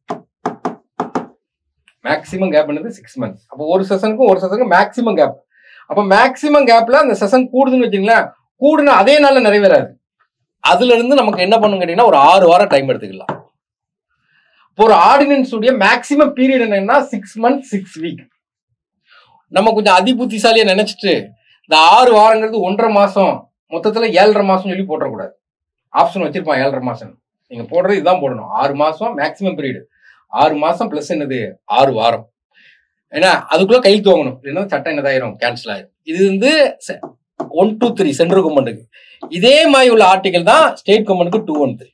மேக்ஸிமம் கேப் என்னது சிக்ஸ் மந்த்ஸ் அப்போ ஒரு செஷனுக்கும் ஒரு செஷனுக்கும் மேக்ஸிமம் கேப் அப்போ மேக்ஸிமம் கேப்ல அந்த செஷன் கூடுதுன்னு வச்சுங்களேன் கூடுனா அதே நாள்ல நிறைவேறாது அதுல இருந்து நமக்கு என்ன பண்ணும் கேட்டீங்கன்னா ஒரு ஆறு வாரம் டைம் எடுத்துக்கலாம் இப்போ ஒரு ஆர்டினன்ஸ் உடைய மேக்ஸிமம் பீரியட் என்னன்னா சிக்ஸ் மந்த் சிக்ஸ் வீக் நம்ம கொஞ்சம் அதிபுத்திசாலியா நினைச்சிட்டு இந்த ஆறு வாரங்கிறது ஒன்றரை மாசம் மொத்தத்துல ஏழரை மாசம் சொல்லி போட்டுறக்கூடாது ஆப்ஷன் வச்சிருப்பான் ஏழரை மாசம் நீங்க போடுறது இதுதான் போடணும் ஆறு மாசம் மேக்ஸிமம் பீரியட் ஆறு மாசம் பிளஸ் என்னது ஆறு வாரம் ஏன்னா அதுக்குள்ள கையெழுத்து வாங்கணும் இல்லைன்னா சட்டம் என்னதாயிரும் கேன்சல் ஆயிரும் இது வந்து ஒன் டூ த்ரீ சென்ட்ரல் கவர்மெண்ட்டுக்கு இதே மாதிரி உள்ள ஆர்டிகல் தான் ஸ்டேட் கவர்மெண்ட்டுக்கு டூ ஒன் த்ரீ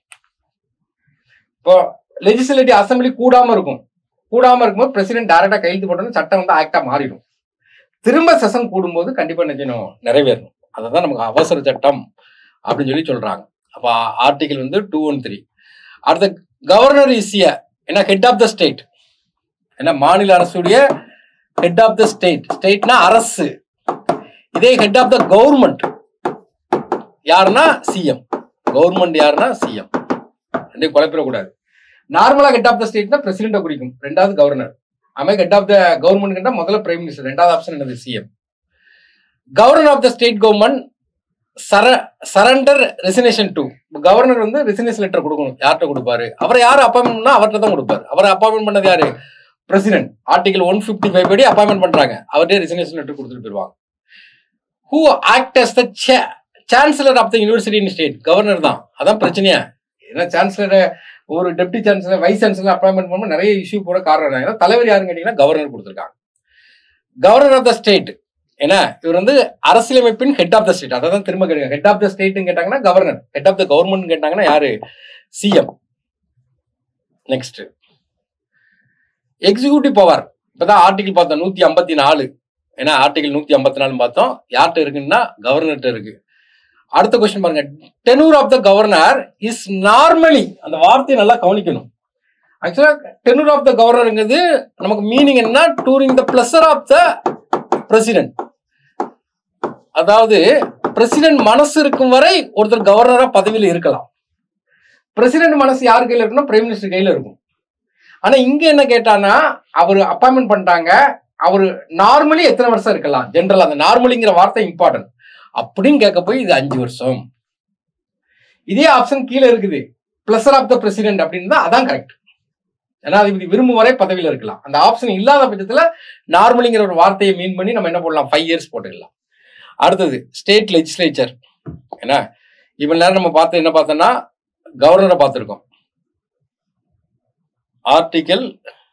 இப்போ லெஜிஸ்லேட்டிவ் அசம்பிளி கூடாம இருக்கும் கூடாம இருக்கும்போது பிரசிடென்ட் டைரக்டா கையெழுத்து போட்டோம்னா சட்டம் வந்து ஆக்டா மாறிடும் திரும்ப செஷன் கூடும்போது கண்டிப்பா என்ன செய்யணும் நிறைவேறணும் அதை தான் நமக்கு அவசர சட்டம் அப்படின்னு சொல்லி சொல்றாங்க அப்ப ஆர்டிகல் வந்து டூ ஒன் த்ரீ அடுத்த கவர்னர் இசிய ஏன்னா ஹெட் ஆஃப் த ஸ்டேட் ஏன்னா மாநில அரசுடைய ஹெட் ஆஃப் த ஸ்டேட் ஸ்டேட்னா அரசு இதே ஹெட் ஆஃப் த கவர்மெண்ட் யாருன்னா சிஎம் கவர்மெண்ட் யாருன்னா சிஎம் ரெண்டையும் குழப்பிடக்கூடாது நார்மலா ஹெட் ஆஃப் த ஸ்டேட்னா பிரசிடென்ட்டை குறிக்கும் ரெண்டாவது கவர்னர் அமை ஹெட் ஆஃப் த கவர்மெண்ட் முதல்ல பிரைம் மினிஸ்டர் ரெண்டாவது ஆப்ஷன் என்னது CM governor of the state government சர சரண்டர் ரெசினேஷன் டூ கவர்னர் வந்து ரெசினேஷன் லெட்டர் கொடுக்கணும் யார்கிட்ட கொடுப்பாரு அவரை யார் அப்பாயின்மெண்ட் அவர்கிட்ட தான் கொடுப்பாரு அவரை அப்பாயின்மெண்ட் பண்ணது யாரு president article one fifty five படி அப்பாயின்மெண்ட் பண்றாங்க அவர்கிட்ட ரெசினேஷன் லெட்டர் கொடுத்துட்டு போயிருவாங்க who act as the chancellor of the university in state governor தான் அதான் பிரச்சனையா ஏன்னா சான்சலரை ஒரு deputy chancellor vice chancellor appointment பண்ணும்போது நிறைய இஷ்யூ போட காரணம் என்ன? ஏன்னா தலைவர் யாருன்னு கேட்டீங்கன்னா கவர்னர் கொடுத்துருக்காங்க கவர்னர் ஆஃப் த ஸ்டேட் ஏன்னா இவர் வந்து அரசியலமைப்பின் ஹெட் ஆஃப் த ஸ்டேட் அதை தான் திரும்ப கேட்க ஹெட் ஆஃப் த ஸ்டேட்னு கேட்டாங்கன்னா governor head of the government கேட்டாங்கன்னா யாரு சிஎம் நெக்ஸ்ட் எக்ஸிக்யூட்டிவ் பவர் இப்பதான் ஆர்டிகல் பார்த்தோம் நூத்தி ஐம்பத்தி நாலு ஏன்னா ஆர்டிகல் நூத்தி ஐம்பத்தி நாலு பார்த்தோம் யார்கிட்ட இருக்குன்னா கவர்னர்கிட்ட இருக்கு அடுத்த கொஸ்டின் பாருங்க tenure of the governor is normally அந்த வார்த்தையை நல்லா கவனிக்கணும் ஆக்சுவலா டெனூர் ஆஃப் த கவர்னருங்கிறது நமக்கு மீனிங் என்ன during the pleasure of the president அதாவது பிரசிடென்ட் மனசு இருக்கும் வரை ஒருத்தர் கவர்னரா பதவியில இருக்கலாம் பிரசிடென்ட் மனசு யார் கையில இருக்குன்னா பிரைம் மினிஸ்டர் கையில இருக்கும் ஆனா இங்க என்ன கேட்டானா அவர் அப்பாயின்மெண்ட் பண்ணிட்டாங்க அவர் நார்மலி எத்தனை வருஷம் இருக்கலாம் ஜென்ரல் அந்த நார்மலிங்கிற வார்த்தை இம்பார்ட்டன்ட் அப்படின்னு கேட்க போய் இது அஞ்சு வருஷம் இதே ஆப்ஷன் கீழே இருக்குது பிளஸர் ஆஃப் த பிரசிடென்ட் அப்படின்னு தான் அதான் கரெக்ட் ஜனாதிபதி விரும்பும் வரை பதவியில இருக்கலாம் அந்த ஆப்ஷன் இல்லாத பட்சத்துல நார்மலிங்கிற ஒரு வார்த்தையை மீன் பண்ணி நம்ம என்ன போடலாம் ஃபைவ் இயர்ஸ் போட்டுக்கலாம் அடுத்தது ஸ்டேட் லெஜிஸ்லேச்சர் ஏன்னா இவ்வளவு நேரம் நம்ம பார்த்து என்ன பார்த்தோம்னா கவர்னரை பார்த்துருக்கோம் ஆர்டிகல்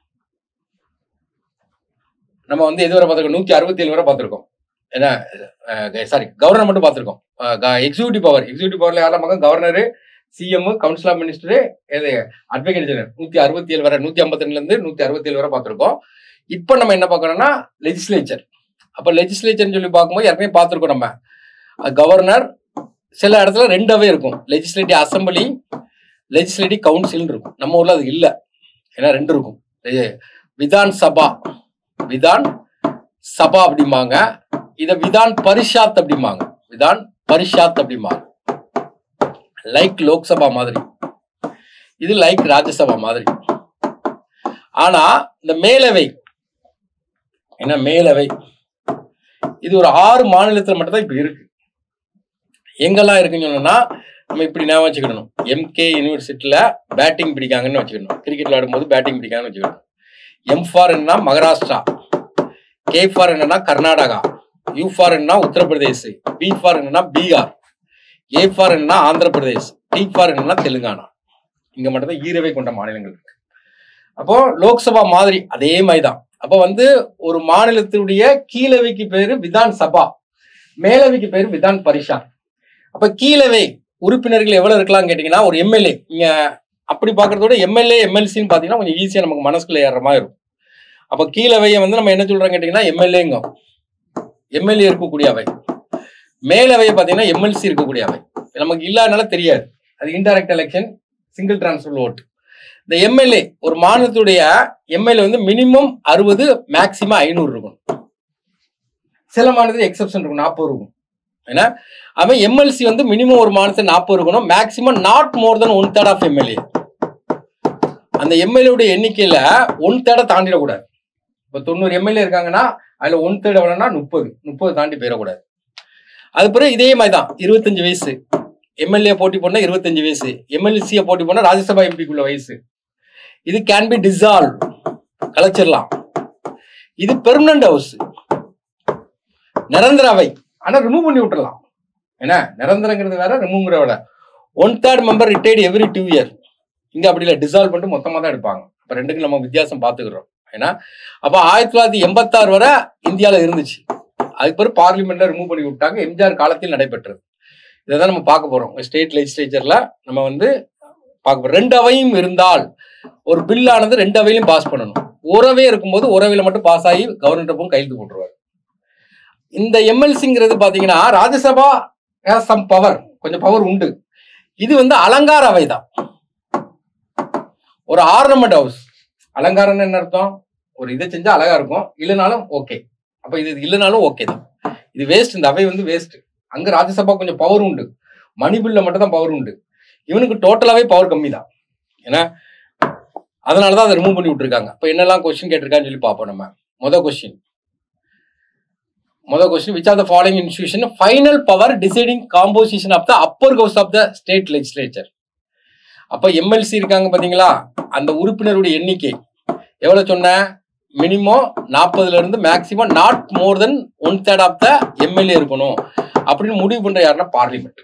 நம்ம வந்து எது வரை பார்த்துருக்கோம் நூத்தி அறுபத்தி ஏழு வரை பார்த்துருக்கோம் ஏன்னா சாரி கவர்னர் மட்டும் பார்த்துருக்கோம் எக்ஸிக்யூட்டிவ் பவர் எக்ஸிக்யூட்டிவ் பவர்ல யாரும் பார்க்க governor CM council of minister இது அட்வொகேட் ஜெனரல் நூத்தி அறுபத்தி ஏழு வரை நூத்தி ஐம்பத்தி ரெண்டுல இருந்து நூத்தி அறுபத்தி ஏழு வரை பார்த்துருக்கோம் இப்போ நம்ம என்ன பார்க்கறோம்னா லெஜிஸ்லேச்சர் அப்போ லெஜிஸ்லேச்சர்னு சொல்லி பார்க்கும்போது ஏற்கனவே பார்த்துருக்கோம் நம்ம கவர்னர் சில இடத்துல ரெண்டாவே இருக்கும் லெஜிஸ்லேட்டிவ் அசம்பிளி லெஜிஸ்லேட்டிவ் கவுன்சில்னு இருக்கும் நம்ம ஊர்ல அது இல்லை ஏன்னா ரெண்டு இருக்கும் இது விதான் சபா விதான் சபா அப்படிம்பாங்க இத விதான் பரிஷாத் அப்படிம்பாங்க விதான் பரிஷாத் அப்படிம்பாங்க லைக் லோக்சபா மாதிரி இது லைக் ராஜ்யசபா மாதிரி ஆனா இந்த மேலவை ஏன்னா மேலவை இது ஒரு ஆறு மாநிலத்தில் மட்டும் தான் இப்போ இருக்கு எங்கெல்லாம் இருக்குன்னு சொன்னோம்னா நம்ம இப்படி ஞாபகம் வச்சுக்கணும் எம்கே யூனிவர்சிட்டியில் பேட்டிங் பிடிக்காங்கன்னு வச்சுக்கணும் கிரிக்கெட் விளையாடும்போது பேட்டிங் பிடிக்காங்கன்னு வச்சுக்கணும் எம் ஃபார் என்னன்னா மகாராஷ்டிரா கே ஃபார் என்னன்னா கர்நாடகா யூ ஃபார் என்னன்னா உத்தரப்பிரதேஷ் பி ஃபார் என்னன்னா பீகார் ஏ ஃபார் என்னன்னா ஆந்திர பிரதேஷ் டி ஃபார் என்னன்னா தெலுங்கானா இங்க மட்டும் தான் ஈரவை கொண்ட மாநிலங்கள் இருக்கு அப்போ லோக்சபா மாதிரி அதே மாதிரி தான் அப்போ வந்து ஒரு மாநிலத்தினுடைய கீழவைக்கு பேரு விதான் சபா மேலவைக்கு பேரு விதான் பரிஷா அப்ப கீழவை உறுப்பினர்கள் எவ்வளவு இருக்கலாம் கேட்டீங்கன்னா ஒரு எம்எல்ஏ நீங்க அப்படி பாக்குறதோட எம்எல்ஏ எம்எல்சின்னு பாத்தீங்கன்னா கொஞ்சம் ஈஸியா நமக்கு மனசுக்குள்ள ஏறுற மாதிரி இருக்கும் அப்ப கீழவையை வந்து நம்ம என்ன சொல்றோம் கேட்டீங்கன்னா எம்எல்ஏங்க எம்எல்ஏ இருக்கக்கூடிய அவை மேலவையை பாத்தீங்கன்னா எம்எல்சி இருக்கக்கூடிய அவை நமக்கு இல்லாதனால தெரியாது அது indirect election single transfer vote இந்த எம்எல்ஏ ஒரு மாநிலத்துடைய எம்எல்ஏ வந்து மினிமம் அறுபது மேக்சிமம் ஐநூறு இருக்கும் சில மாநிலத்தில் எக்ஸப்ஷன் இருக்கும் நாற்பது இருக்கும் ஏன்னா அவன் எம்எல்சி வந்து மினிமம் ஒரு மாநிலத்தில் நாற்பது இருக்கணும் maximum not more than one third of MLA அந்த எம்எல்ஏடைய எண்ணிக்கையில ஒன் தேர்டை தாண்டிடக்கூடாது இப்போ தொண்ணூறு எம்எல்ஏ இருக்காங்கன்னா அதுல ஒன் தேர்ட் எவ்வளோனா முப்பது முப்பது தாண்டி போயிடக்கூடாது அது பிறகு இதே மாதிரி தான் இருபத்தஞ்சு வயசு எம்எல்ஏ போட்டி போனா இருபத்தஞ்சு வயசு எம்எல்சியை போட்டி போனா ராஜ்யசபா எம்பிக்குள்ள வயசு இது கேன் பி டிசால்வ் கலைச்சிடலாம் இது பெர்மனன்ட் ஹவுஸ் நிரந்தர அவை ஆனா ரிமூவ் பண்ணி விட்டுறலாம் என்ன நிரந்தரங்கிறது வேற ரிமூவ்ங்கிற விட one third member retired every two year இங்க அப்படி இல்லை டிசால்வ் பண்ணிட்டு மொத்தமா தான் எடுப்பாங்க அப்ப ரெண்டுக்கும் நம்ம வித்தியாசம் பார்த்துக்கிறோம் ஏன்னா அப்ப ஆயிரத்தி தொள்ளாயிரத்தி எண்பத்தாறு வரை இந்தியாவில் இருந்துச்சு அதுக்கு பிறகு பார்லிமெண்ட்ல ரிமூவ் பண்ணி விட்டாங்க எம்ஜிஆர் காலத்தில் நடைபெற்றது இதை தான் நம்ம பார்க்க போறோம் ஸ்டேட் லெஜிஸ்லேச்சர்ல நம்ம வந்து பார்க்க போறோம் ரெண்டு அவையும் இருந்தால் ஒரு பில்லானது ரெண்டு அவையிலும் பாஸ் பண்ணணும் உறவே இருக்கும்போது உறவையில மட்டும் பாஸ் ஆகி கவர்னர் போகும் கையெழுத்து போட்டுருவார் இந்த எம்எல்சிங்கிறது பாத்தீங்கன்னா ராஜ்யசபா சம் பவர் கொஞ்சம் பவர் உண்டு இது வந்து அலங்கார அவை தான் ஒரு ஆர்னமெண்ட் ஹவுஸ் அலங்காரம்னு என்ன அர்த்தம் ஒரு இதை செஞ்சா அழகா இருக்கும் இல்லைனாலும் ஓகே அப்ப இது இல்லைனாலும் ஓகே தான் இது வேஸ்ட் இந்த அவை வந்து வேஸ்ட் அங்க ராஜ்யசபா கொஞ்சம் பவர் உண்டு மணிபில்ல மட்டும் தான் பவர் உண்டு இவனுக்கு டோட்டலாவே பவர் கம்மி தான் ஏன்னா அதனாலதான் அதை ரிமூவ் பண்ணி விட்டுருக்காங்க இப்போ என்னெல்லாம் கொஸ்டின் கேட்டிருக்கான்னு சொல்லி பார்ப்போம் நம்ம மொதல் கொஸ்டின் மொதல் question which are the following institution final power deciding composition of the upper house of the state legislature அப்ப எம்எல்சி இருக்காங்க பாத்தீங்களா அந்த உறுப்பினருடைய எண்ணிக்கை எவ்வளவு சொன்ன மினிமம் நாற்பதுல இருந்து maximum not more than one third of the MLA இருக்கணும் அப்படின்னு முடிவு பண்ற யாருன்னா பார்லிமெண்ட்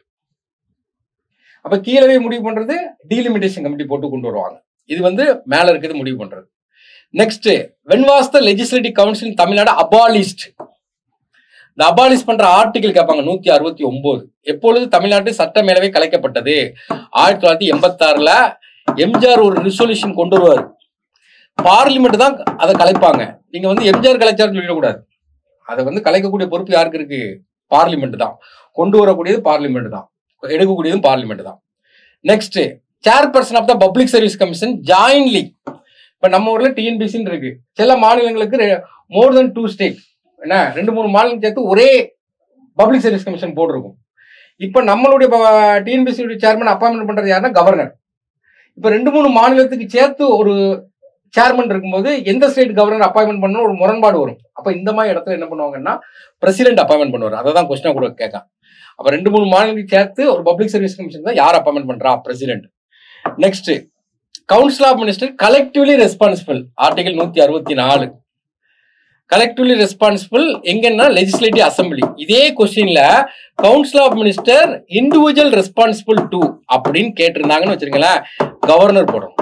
அப்ப கீழவே முடிவு பண்றது டீலிமிட்டேஷன் கமிட்டி போட்டு கொண்டு வருவாங்க இது வந்து மேல இருக்கிறது முடிவு பண்றது next when was the legislative council Tamil Nadu abolished இந்த அபாலிஷ் பண்ற ஆர்டிகல் கேட்பாங்க நூத்தி அறுபத்தி ஒன்பது எப்பொழுது தமிழ்நாட்டு சட்ட மேலவை கலைக்கப்பட்டது ஆயிரத்தி தொள்ளாயிரத்தி எண்பத்தி ஆறுல எம்ஜிஆர் ஒரு ரிசொல்யூஷன் கொண்டு வருவார் பார்லிமெண்ட் தான் அதை கலைப்பாங்க நீங்க வந்து எம்ஜிஆர் கலைச்சார்னு சொல்லிடக்கூடாது அதை வந்து கலைக்கக்கூடிய பொறுப்பு யாருக்கு இருக்கு பார்லிமெண்ட் தான் கொண்டு வரக்கூடியது பார்லிமெண்ட் தான் எடுக்கக்கூடியதும் பார்லிமெண்ட் தான் next chairperson of the public service commission jointly இப்ப நம்ம ஊர்ல டிஎன்பிசின்னு இருக்கு சில மாநிலங்களுக்கு மோர் தென் டூ ஸ்டேட் என்ன ரெண்டு மூணு மாநிலம் சேர்த்து ஒரே பப்ளிக் சர்வீஸ் கமிஷன் போட்டிருக்கும் இப்ப நம்மளுடைய டிஎன்பிசி சேர்மன் அப்பாயின்மெண்ட் பண்றது யாருன்னா கவர்னர் இப்ப ரெண்டு மூணு மாநிலத்துக்கு சேர்த்து ஒரு சேர்மன் இருக்கும்போது எந்த ஸ்டேட் கவர்னர் அப்பாயின்மெண்ட் பண்ணணும் ஒரு முரண்பாடு வரும் அப்ப இந்த மாதிரி இடத்துல என்ன பண்ணுவாங்கன்னா பிரசிடென்ட் அப்பாயின்மெண்ட் பண்ணுவார் அதை தான் கொஸ்டினா கூட கேட்க அப்ப ரெண்டு மூணு மாநிலத்துக்கு சேர்த்து ஒரு பப்ளிக் சர்வீஸ் கமிஷன் தான் யார் அப்பாயின்மெண்ட் பண்றா president next council of minister collectively responsible article நூத்தி அறுபத்தி நாலு கலெக்டிவ்லி ரெஸ்பான்சிபிள் எங்கன்னா லெஜிஸ்லேட்டிவ் அசம்பிளி இதே கொஸ்டின்ல council of minister individual responsible to அப்படின்னு கேட்டிருந்தாங்கன்னு வச்சிருங்களேன் கவர்னர் போடணும்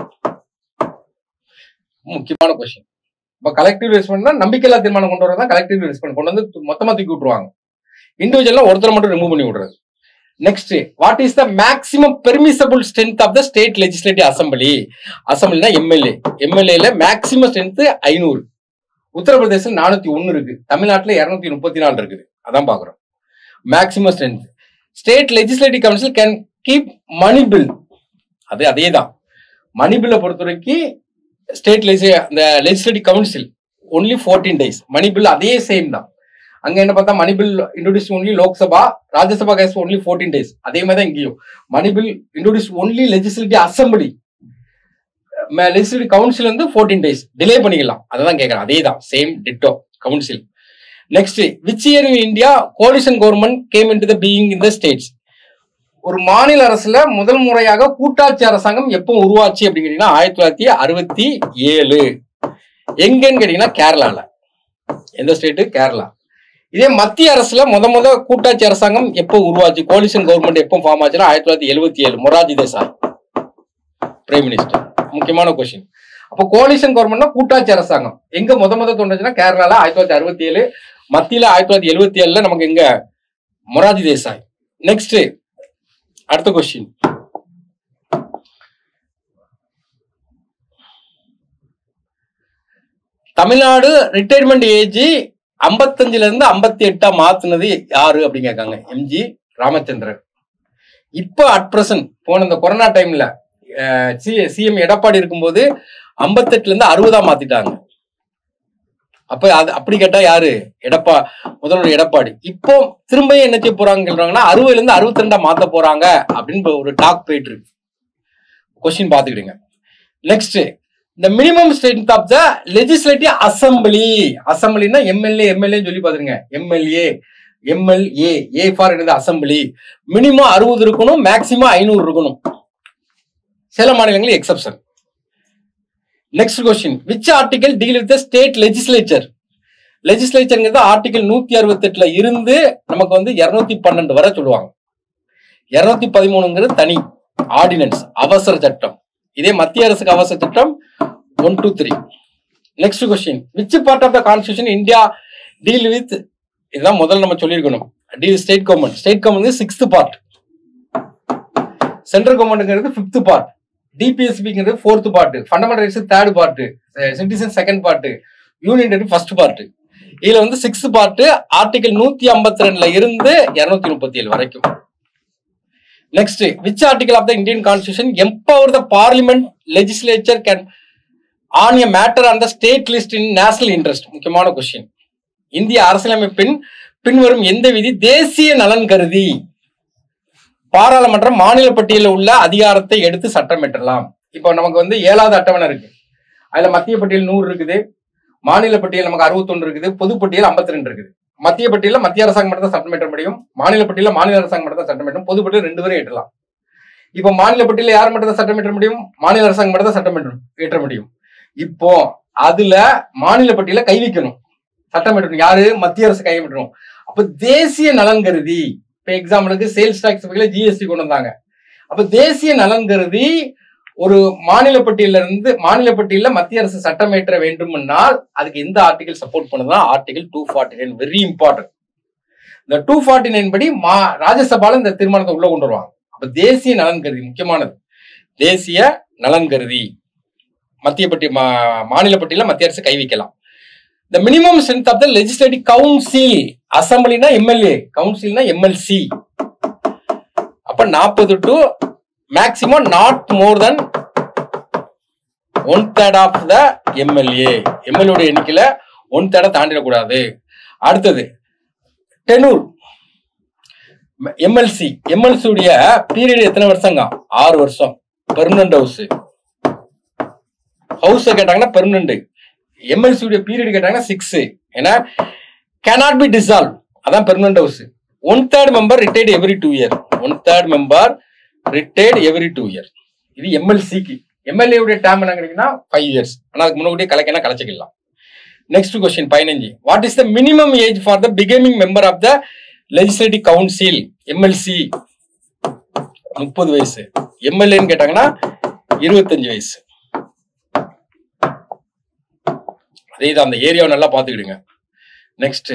முக்கியமான கொஸ்டின் இப்போ கலெக்டிவ் ரெஸ்பான்ஸ் நம்பிக்கையில்லா தீர்மானம் கொண்டு வரதான் கலெக்டிவ் ரெஸ்பான்ஸ் கொண்டு வந்து மொத்தமா தூக்கி விட்டுருவாங்க இண்டிவிஜுவலா ஒருத்தர் மட்டும் ரிமூவ் பண்ணி விடுறது next what is the maximum permissible strength of the state legislative assembly அசம்பிளினா எம்எல்ஏ எம்எல்ஏல மேக்ஸிமம் ஸ்ட்ரென்த் ஐநூறு உத்தரப்பிரதேசம் நானூத்தி ஒன்னு இருக்கு தமிழ்நாட்டுல இருநூத்தி முப்பத்தி நாலு இருக்குது அதான் பாக்குறோம் maximum strength state legislative council can keep money bill அது அதே தான் மணி பில்லை பொறுத்த வரைக்கும் ஸ்டேட் லெஜி அந்த legislative council only fourteen days money bill அதே சேம் தான் அங்க என்ன பார்த்தா money bill introduce only Lok Sabha Rajya Sabha case only fourteen days அதே மாதிரி தான் இங்கேயும் money bill introduce only legislative assembly legislative council வந்து ஃபோர்டீன் டேஸ் டிலே பண்ணிக்கலாம் அதை தான் கேட்கறேன் அதே தான் same ditto council next which year in India coalition government came in to the being in the states ஒரு மாநில அரசுல முதல் முறையாக கூட்டாட்சி அரசாங்கம் எப்போ உருவாச்சு அப்படின்னு கேட்டீங்கன்னா ஆயிரத்தி தொள்ளாயிரத்தி அறுபத்தி ஏழு எங்கன்னு கேட்டீங்கன்னா கேரளால எந்த ஸ்டேட்டு கேரளா இதே மத்திய அரசுல முத முத கூட்டாட்சி அரசாங்கம் எப்போ உருவாச்சு கோலிஷன் கவர்மெண்ட் எப்போ ஃபார்ம் ஆச்சுன்னா ஆயிரத்தி தொள்ளாயிரத்தி எழுபத்தி ஏழு மொராஜி தேசாய் பிரைம் மினிஸ்டர் முக்கியமான கொஸ்டின் அப்போ கோலிஷன் கவர்மெண்ட்னா கூட்டாட்சி அரசாங்கம் எங்க முத முத தோன்றுச்சுன்னா கேரளால ஆயிரத்தி தொள்ளாயிரத்தி அறுபத்தி ஏழு மத்தியில ஆயிரத்தி தொள்ளாயிரத்தி எழுபத்தி ஏழுல நமக்கு எங்க மொராஜி தேசாய் நெக்ஸ்ட் அடுத்த கொஸ்டின் தமிழ்நாடு ரிட்டையர்மெண்ட் ஏஜ் ஐம்பத்தஞ்சுல இருந்து ஐம்பத்தி எட்டா மாத்துனது யாரு அப்படின்னு கேட்காங்க எம்ஜி ராமச்சந்திரன் இப்போ அட் பிரசன்ட் போன இந்த கொரோனா டைம்ல சிஎம் எடப்பாடி இருக்கும்போது ஐம்பத்தெட்டுல இருந்து அறுபதா மாத்திட்டாங்க அப்ப அது அப்படி கேட்டா யாரு எடப்பா முதல்வர் எடப்பாடி இப்போ திரும்ப என்ன செய்ய போறாங்க சொல்றாங்கன்னா அறுபதுல இருந்து அறுபத்தி ரெண்டா மாத்த போறாங்க அப்படின்னு ஒரு டாக் போயிட்டு இருக்கு கொஸ்டின் பாத்துக்கிடுங்க நெக்ஸ்ட் இந்த minimum strength of the legislative assembly அசம்பிளினா எம்எல்ஏ எம்எல்ஏ சொல்லி பாத்துருங்க எம்எல்ஏ எம்எல்ஏ ஏ ஃபார் என்னது அசம்பிளி மினிமம் அறுபது இருக்கணும் மேக்சிமம் ஐநூறு இருக்கணும் சில மாநிலங்கள் exception next question which article deal with state legislature லெஜிஸ்லேச்சர்ங்கிறது ஆர்டிகல் நூத்தி அறுபத்தி எட்டுல இருந்து நமக்கு வந்து இருநூத்தி பன்னெண்டு வரை சொல்லுவாங்க இருநூத்தி பதிமூணுங்கிறது தனி ஆர்டினன்ஸ் அவசர சட்டம் இதே மத்திய அரசுக்கு அவசர சட்டம் one two three next question which part of the constitution India deal with இதுதான் முதல்ல நம்ம சொல்லியிருக்கணும் deal state government state government sixth part central கவர்மெண்ட்ங்கிறது ஃபிஃப்த் பார்ட் டிபிஎஸ்பிங்கிறது fourth part fundamental rights third part citizen second part union first part இதுல வந்து sixth part article நூத்தி ஐம்பத்தி ரெண்டுல இருந்து இருநூத்தி முப்பத்தி ஏழு வரைக்கும் next which article of the Indian constitution empower the parliament legislature can on a matter on the state list in national interest முக்கியமான கொஸ்டின் இந்திய அரசியலமைப்பின் பின்வரும் எந்த விதி தேசிய நலன் கருதி பாராளுமன்றம் மாநில பட்டியலில் உள்ள அதிகாரத்தை எடுத்து சட்டம் பெற்றலாம் இப்போ நமக்கு வந்து ஏழாவது அட்டவணை இருக்கு அதுல மத்திய பட்டியல் நூறு இருக்குது மாநில பட்டியல் நமக்கு அறுபத்தொன்று இருக்குது பொது பட்டியல் ஐம்பத்தி ரெண்டு இருக்குது மத்திய பட்டியலில் மத்திய அரசாங்கம் மட்டும் தான் சட்டம் பெற்ற முடியும் மாநில பட்டியலில் மாநில அரசாங்கம் மட்டும் தான் சட்டம் பெற்றும் பொது பட்டியல் ரெண்டு பேரும் ஏற்றலாம் இப்போ மாநில பட்டியலில் யார் மட்டும் தான் சட்டம் பெற்ற முடியும் மாநில அரசாங்கம் மட்டும் தான் சட்டம் பெற்று ஏற்ற முடியும் இப்போ அதுல மாநில பட்டியல கை வைக்கணும் சட்டம் பெற்றணும் யாரு மத்திய அரசு கை விட்டுரும் அப்ப தேசிய நலன் கருதி இப்ப எக்ஸாம்பிளுக்கு சேல்ஸ் டாக்ஸ் வகையில ஜிஎஸ்டி கொண்டு வந்தாங்க அப்ப தேசிய நலன் கருதி ஒரு மாநில பட்டியல இருந்து மாநில பட்டியல மத்திய அரசு சட்டம் ஏற்ற வேண்டும்னால் அதுக்கு எந்த ஆர்டிகல் சப்போர்ட் பண்ணுதுன்னா article two forty nine very important இந்த டூ ஃபார்ட்டி நைன் படி மா ராஜ்யசபால இந்த தீர்மானத்தை உள்ள கொண்டு வருவாங்க அப்ப தேசிய நலன் கருதி முக்கியமானது தேசிய நலன் கருதி மத்திய பட்டி மா- மாநில பட்டியல மத்திய அரசு கை வைக்கலாம் the minimum strength of the legislative council அசம்பிளினா எம்எல்ஏ கவுன்சில்னா எம்எல்சி அப்ப நாற்பது to maximum not more than one third of the MLA MLA எண்ணிக்கையில ஒன் தேர்டை தாண்டிடக்கூடாது அடுத்தது டெனூர் எம்எல்சி எம்எல்சி உடைய பீரியட் எத்தனை வருஷங்க ஆறு வருஷம் பெர்மனன்ட் ஹவுஸ் ஹவுஸ் கேட்டாங்கன்னா பெர்மனன்ட் எம்எல்சி உடைய பீரியட் கேட்டாங்கன்னா சிக்ஸ் ஏன்னா cannot பி dissolved அதான் permanent house one third member retired every two year one third member retired every two year இது எம்எல்சிக்கு எம்எல்ஏ உடைய டேம் என்ன கிடைக்குன்னா ஃபைவ் இயர்ஸ் ஆனால் அதுக்கு முன்னாடியே கலைக்கனா கலைச்சிக்கலாம் நெக்ஸ்ட் கொஸ்டின் பதினஞ்சு what is the minimum age for the becoming member of the legislative council MLC முப்பது வயசு எம்எல்ஏன்னு கேட்டாங்கன்னா இருபத்தஞ்சு வயசு அதே இது அந்த ஏரியாவை நல்லா பார்த்துக்கிடுங்க next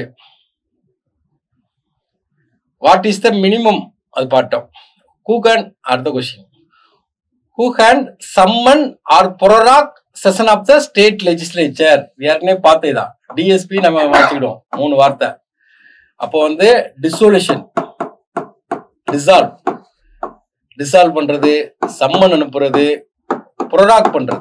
what is the minimum அது பாட்டோம் ஹூ கேன் அடுத்த question who can summon or prorogue session of the state legislature ஏற்கனவே பார்த்தேதான் டிஎஸ்பி நம்ம வாசிக்கிடுவோம் மூணு வார்த்தை அப்போ வந்து டிசோலுஷன் டிசால்வ் டிசால்வ் பண்றது சம்மன் அனுப்புறது புரோராக் பண்றது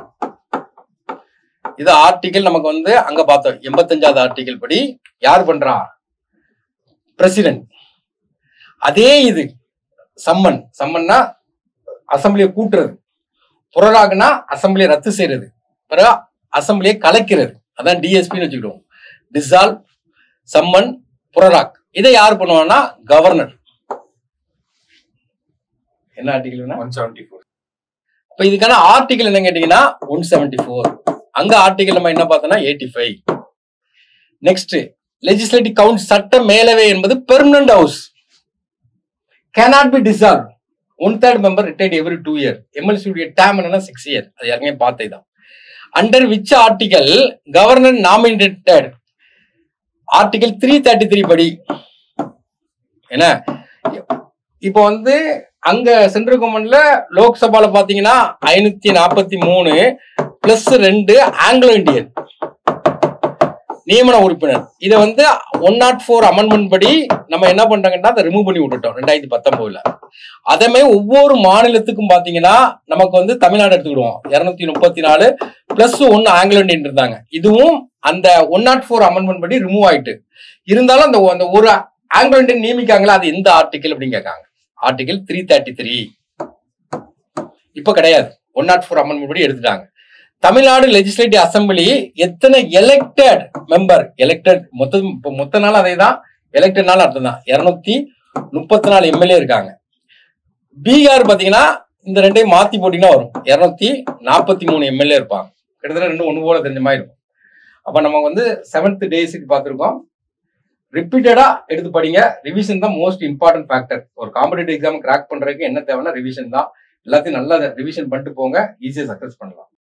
இது ஆர்டிகல் நமக்கு வந்து அங்க பார்த்தோம் எண்பத்தஞ்சாவது ஆர்டிகல் படி யார் பண்றா பிரசிடென்ட் அதே இது சம்மன் சம்மன்னா அசம்பிளியை கூட்டுறது புறராகுனா அசம்பிளியை ரத்து செய்யறது பிறகு அசம்பிளியை கலைக்கிறது அதான் டிஎஸ்பின்னு வச்சுக்கிடுவோம் டிசால்வ் சம்மன் புரராக் இதை யார் பண்ணுவான்னா கவர்னர் என்ன ஆர்டிகல் ஒன் செவன்டி ஃபோர் இப்ப இதுக்கான ஆர்டிகல் என்ன கேட்டீங்கன்னா ஒன் செவன்டி ஃபோர் அங்க ஆர்டிகல் நம்ம என்ன பார்த்தோம்னா eighty five next legislative council சட்ட மேலவை என்பது permanent house cannot be dissolve one third member retired every two year MLC term என்னன்னா சிக்ஸ் இயர் அது ஏற்கனவே பார்த்தே தான் under which article governor nominated article three thirty three படி என்ன இப்போ வந்து அங்க சென்ட்ரல் கவர்மெண்ட்ல லோக்சபால பாத்தீங்கன்னா ஐநூத்தி நாற்பத்தி மூணு பிளஸ் ரெண்டு ஆங்கிலோ இந்தியன் நியமன உறுப்பினர் இதை வந்து ஒன் நாட் ஃபோர் அமெண்ட்மெண்ட் படி நம்ம என்ன பண்றாங்கன்னா அதை ரிமூவ் பண்ணி விட்டுட்டோம் ரெண்டாயிரத்தி பத்தொன்பதுல அதே ஒவ்வொரு மாநிலத்துக்கும் பாத்தீங்கன்னா நமக்கு வந்து தமிழ்நாடு எடுத்துக்கிடுவோம் இருநூத்தி முப்பத்தி நாலு பிளஸ் ஒன்னு ஆங்கிலோ இந்தியன் இருந்தாங்க இதுவும் அந்த ஒன் நாட் ஃபோர் அமெண்ட்மெண்ட் படி ரிமூவ் ஆயிட்டு இருந்தாலும் அந்த அந்த ஒரு ஆங்கிலோ இந்தியன் நியமிக்காங்களா அது எந்த ஆர்டிகல் அப்படின்னு கேட்காங்க ஆர்டிகல் த்ரீ தேர்ட்டி த்ரீ இப்ப கிடையாது ஒன் நாட் ஃபோர் அமெண்ட்மெண்ட் படி எடுத்துட்டாங்க தமிழ்நாடு லெஜிஸ்லேட்டிவ் அசம்பிளி எத்தனை எலெக்டட் மெம்பர் எலெக்டட் மொத்த இப்போ மொத்த நாள் அதே தான் எலெக்டட் நாள் அர்த்தம் தான் இருநூத்தி முப்பத்தி நாலு எம்எல்ஏ இருக்காங்க பீகார் பாத்தீங்கன்னா இந்த ரெண்டையும் மாத்தி போட்டீங்கன்னா வரும் இருநூத்தி நாற்பத்தி மூணு எம்எல்ஏ இருப்பாங்க கிட்டத்தட்ட ரெண்டும் ஒன்று போல தெரிஞ்ச மாதிரி இருக்கும் அப்ப நம்ம வந்து செவன்த் டேஸுக்கு பார்த்துருக்கோம் ரிப்பீட்டடா எடுத்து படிங்க ரிவிஷன் தான் மோஸ்ட் இம்பார்ட்டன்ட் ஃபேக்டர் ஒரு காம்படிட்டிவ் எக்ஸாம் கிராக் பண்றதுக்கு என்ன தேவைன்னா ரிவிஷன் தான் எல்லாத்தையும் நல்லா ரிவிஷன் பண்ணிட்டு போங்க ஈஸியாக சக்சஸ் பண்ணலாம்